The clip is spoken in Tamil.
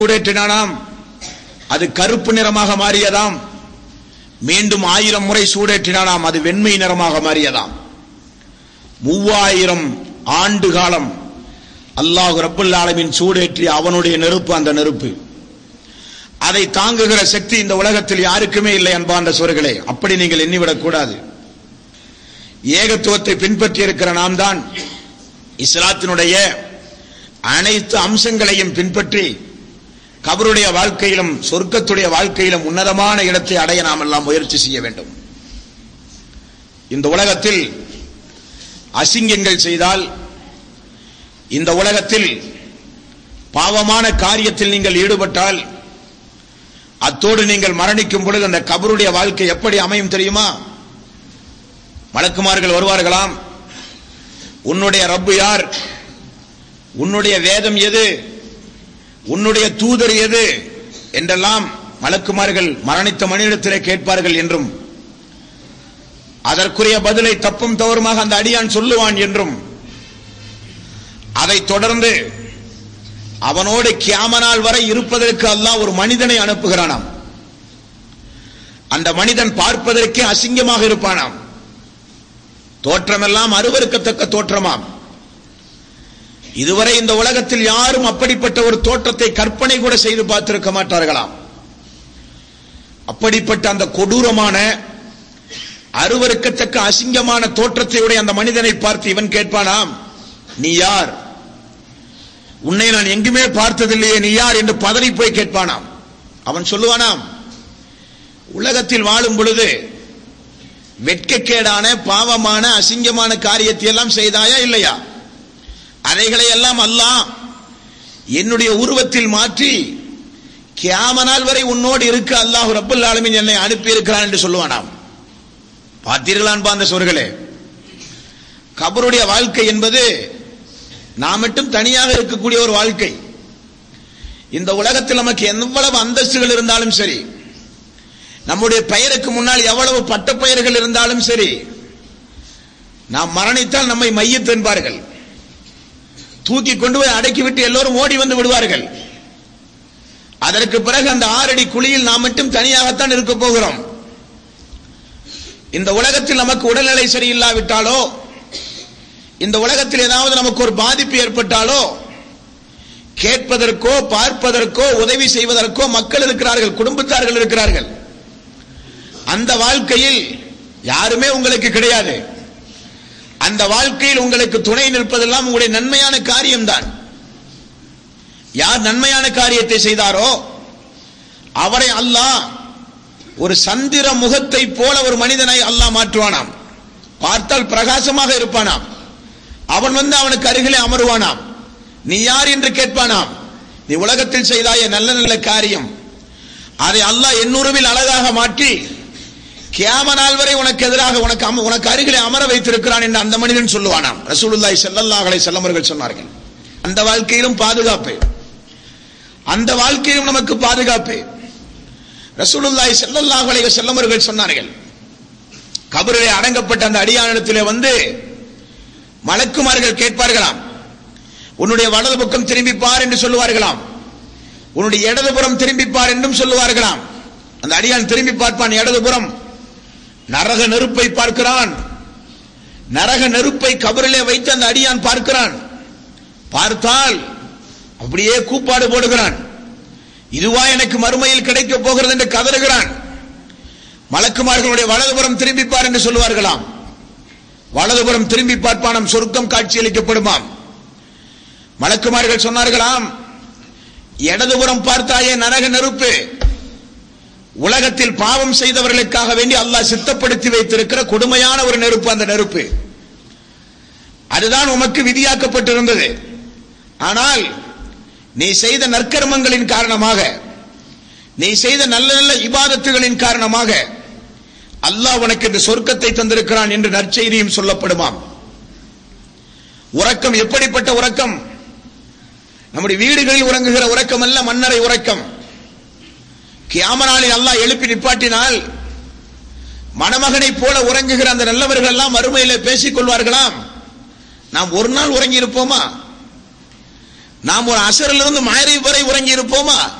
சூடேற்றினானாம் அது கருப்பு நிறமாக மாறியதாம் மீண்டும் ஆயிரம் முறை சூடேற்றினானாம் அது வெண்மை நிறமாக மாறியதாம் மூவாயிரம் ஆண்டு காலம் அல்லாஹ் ரப்புல் ஆலமின் சூடேற்றி அவனுடைய நெருப்பு அந்த நெருப்பு அதை தாங்குகிற சக்தி இந்த உலகத்தில் யாருக்குமே இல்லை அன்பார்ந்த சோர்களே அப்படி நீங்கள் எண்ணிவிடக் கூடாது ஏகத்துவத்தை பின்பற்றி இருக்கிற நாம் தான் இஸ்லாத்தினுடைய அனைத்து அம்சங்களையும் பின்பற்றி கபருடைய வாழ்க்கையிலும் சொர்க்கத்துடைய வாழ்க்கையிலும் உன்னதமான இடத்தை அடைய நாம் எல்லாம் முயற்சி செய்ய வேண்டும் இந்த உலகத்தில் அசிங்கங்கள் செய்தால் இந்த உலகத்தில் பாவமான காரியத்தில் நீங்கள் ஈடுபட்டால் அத்தோடு நீங்கள் மரணிக்கும் பொழுது அந்த கபருடைய வாழ்க்கை எப்படி அமையும் தெரியுமா மலக்குமார்கள் வருவார்களாம் உன்னுடைய ரப்பு யார் உன்னுடைய வேதம் எது உன்னுடைய தூதர் எது என்றெல்லாம் மலக்குமார்கள் மரணித்த மனிதத்திலே கேட்பார்கள் என்றும் அதற்குரிய பதிலை தப்பும் தவறுமாக அந்த அடியான் சொல்லுவான் என்றும் அதைத் தொடர்ந்து அவனோடு கியாமனால் வரை இருப்பதற்கு அல்லாஹ் ஒரு மனிதனை அனுப்புகிறானாம் அந்த மனிதன் பார்ப்பதற்கே அசிங்கமாக இருப்பானாம் தோற்றமெல்லாம் அருவருக்கத்தக்க தோற்றமாம் இதுவரை இந்த உலகத்தில் யாரும் அப்படிப்பட்ட ஒரு தோற்றத்தை கற்பனை கூட செய்து பார்த்திருக்க மாட்டார்களாம் அப்படிப்பட்ட அந்த கொடூரமான அருவருக்கத்தக்க அசிங்கமான தோற்றத்தை உடைய அந்த மனிதனை பார்த்து இவன் கேட்பானாம் நீ யார் உன்னை நான் எங்குமே பார்த்ததில்லையே நீ யார் என்று பதறி போய் கேட்பானாம் அவன் சொல்லுவானாம் உலகத்தில் வாழும் பொழுது வெட்கக்கேடான பாவமான அசிங்கமான காரியத்தை எல்லாம் செய்தாயா இல்லையா அதைகளை எல்லாம் அல்லாஹ் என்னுடைய உருவத்தில் மாற்றி கியாமனால் வரை உன்னோடு இருக்க அல்லாஹ் ரப்பல் ஆலமீன் என்னை அனுப்பி இருக்கிறான் என்று சொல்லுவானாம் பார்த்தீர்களான் அந்த சொர்களே கபருடைய வாழ்க்கை என்பது நாம் மட்டும் தனியாக இருக்கக்கூடிய ஒரு வாழ்க்கை இந்த உலகத்தில் நமக்கு எவ்வளவு அந்தஸ்துகள் இருந்தாலும் சரி நம்முடைய பெயருக்கு முன்னால் எவ்வளவு பட்ட பெயர்கள் இருந்தாலும் சரி நாம் மரணித்தால் நம்மை மையத்து என்பார்கள் தூக்கி கொண்டு போய் அடக்கிவிட்டு எல்லோரும் ஓடி வந்து விடுவார்கள் அதற்கு பிறகு அந்த ஆறடி குழியில் நாம் மட்டும் தனியாகத்தான் இருக்க போகிறோம் இந்த உலகத்தில் நமக்கு உடல்நிலை சரியில்லாவிட்டாலோ இந்த உலகத்தில் ஏதாவது நமக்கு ஒரு பாதிப்பு ஏற்பட்டாலோ கேட்பதற்கோ பார்ப்பதற்கோ உதவி செய்வதற்கோ மக்கள் இருக்கிறார்கள் குடும்பத்தார்கள் இருக்கிறார்கள் அந்த வாழ்க்கையில் யாருமே உங்களுக்கு கிடையாது அந்த வாழ்க்கையில் உங்களுக்கு துணை நிற்பதெல்லாம் உங்களுடைய நன்மையான காரியம்தான் யார் நன்மையான காரியத்தை செய்தாரோ அவரை அல்லாஹ் ஒரு சந்திர முகத்தை போல ஒரு மனிதனை அல்லாஹ் மாற்றுவானாம் பார்த்தால் பிரகாசமாக இருப்பானாம் அவன் வந்து அவனுக்கு அருகிலே அமருவானாம் நீ யார் என்று கேட்பானாம் நீ உலகத்தில் செய்தாய நல்ல நல்ல காரியம் அதை அல்லாஹ் எண்ணூறுவில் அழகாக மாற்றி கியாம நாள் வரை உனக்கு எதிராக உனக்கு அம- உனக்கு அருகிலே அமர வைத்திருக்கிறான் என்று அந்த மனிதன் சொல்லுவானாம் ரசூலுல்லாஹி ஸல்லல்லாஹு அலைஹி வஸல்லம் அவர்கள் சொன்னார்கள் அந்த வாழ்க்கையிலும் பாதுகாப்பு அந்த வாழ்க்கையிலும் நமக்கு பாதுகாப்பு ரசூலுல்லாஹி ஸல்லல்லாஹு அலைஹி வஸல்லம் அவர்கள் சொன்னார்கள் கபரிலே அடங்கப்பட்ட அந்த அடியானிடத்திலே வந்து மலக்குமார்கள் கேட்பார்களாம் உன்னுடைய வலது பக்கம் திரும்பி பார் என்று சொல்லுவார்களாம் உன்னுடைய இடதுபுறம் திரும்பி பார் என்றும் சொல்லுவார்களாம் அந்த அடியான் திரும்பி பார்ப்பான் இடதுபுறம் நரக நெருப்பை பார்க்கிறான் நரக நெருப்பை கபரிலே வைத்து அந்த அடியான் பார்க்கிறான் பார்த்தால் அப்படியே கூப்பாடு போடுகிறான் இதுவா எனக்கு மறுமையில் கிடைக்க போகிறது என்று கதறுகிறான் மலக்குமார்களுடைய வலதுபுறம் திரும்பிப்பார் என்று சொல்லுவார்களாம் வலதுபுறம் திரும்பி பார்ப்பானம் சொர்க்கம் காட்சியளிக்கப்படுமாம் மலக்குமார்கள் சொன்னார்களாம் இடதுபுறம் பார்த்தாயே நரக நெருப்பு உலகத்தில் பாவம் செய்தவர்களுக்காக வேண்டி அல்லாஹ் சித்தப்படுத்தி வைத்திருக்கிற கொடுமையான ஒரு நெருப்பு அந்த நெருப்பு அதுதான் உமக்கு விதியாக்கப்பட்டிருந்தது ஆனால் நீ செய்த நற்கர்மங்களின் காரணமாக நீ செய்த நல்ல நல்ல இபாதத்துகளின் காரணமாக அல்லாஹ் உனக்கு இந்த சொர்க்கத்தை தந்திருக்கிறான் என்று நற்செய்தியும் சொல்லப்படுமாம் உறக்கம் எப்படிப்பட்ட உறக்கம் நம்முடைய வீடுகளில் உறங்குகிற உறக்கம் அல்ல மன்னரை உறக்கம் கியாமனாலில் அல்லாஹ் எழுப்பி நிப்பாட்டினால் மணமகனைப் போல உறங்குகிற அந்த நல்லவர்கள் எல்லாம் மறுமையில பேசிக் கொள்வார்களாம் நாம் ஒரு நாள் உறங்கி இருப்போமா நாம் ஒரு அசரிலிருந்து மாயரி வரை உறங்கி இருப்போமா